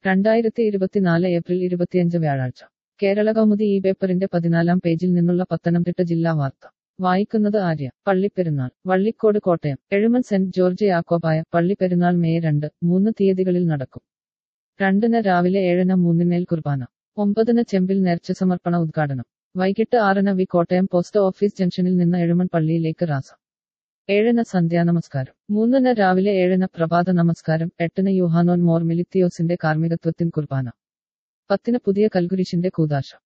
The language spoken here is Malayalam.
രണ്ടായിരത്തി ഇരുപത്തിനാല് ഏപ്രിൽ ഇരുപത്തിയഞ്ച് വ്യാഴാഴ്ച കേരള കൗമുദി ഈ പേപ്പറിന്റെ പതിനാലാം പേജിൽ നിന്നുള്ള പത്തനംതിട്ട ജില്ലാ വാർത്ത വായിക്കുന്നത് ആര്യ പള്ളിപ്പെരുന്നാൾ വള്ളിക്കോട് കോട്ടയം എഴുമൺ സെന്റ് ജോർജ് യാക്കോബായ പള്ളിപ്പെരുന്നാൾ മെയ് രണ്ട് മൂന്ന് തീയതികളിൽ നടക്കും രണ്ടിന് രാവിലെ ഏഴിന് മൂന്നിനേൽ കുർബാന ഒമ്പതിന് ചെമ്പിൽ നേർച്ച സമർപ്പണ ഉദ്ഘാടനം വൈകിട്ട് ആറിന് വി കോട്ടയം പോസ്റ്റ് ഓഫീസ് ജംഗ്ഷനിൽ നിന്ന് എഴുമൺ പള്ളിയിലേക്ക് റാസം ഏഴിന് സന്ധ്യാനമസ്കാരം മൂന്നിന് രാവിലെ ഏഴിന് പ്രഭാത നമസ്കാരം എട്ടിന് യുഹാനോൻ മോർ മിലിത്തിയോസിന്റെ കാർമ്മികത്വത്തിൻ കുർബാന പത്തിന് പുതിയ കൽകുരിശിന്റെ കൂതാശ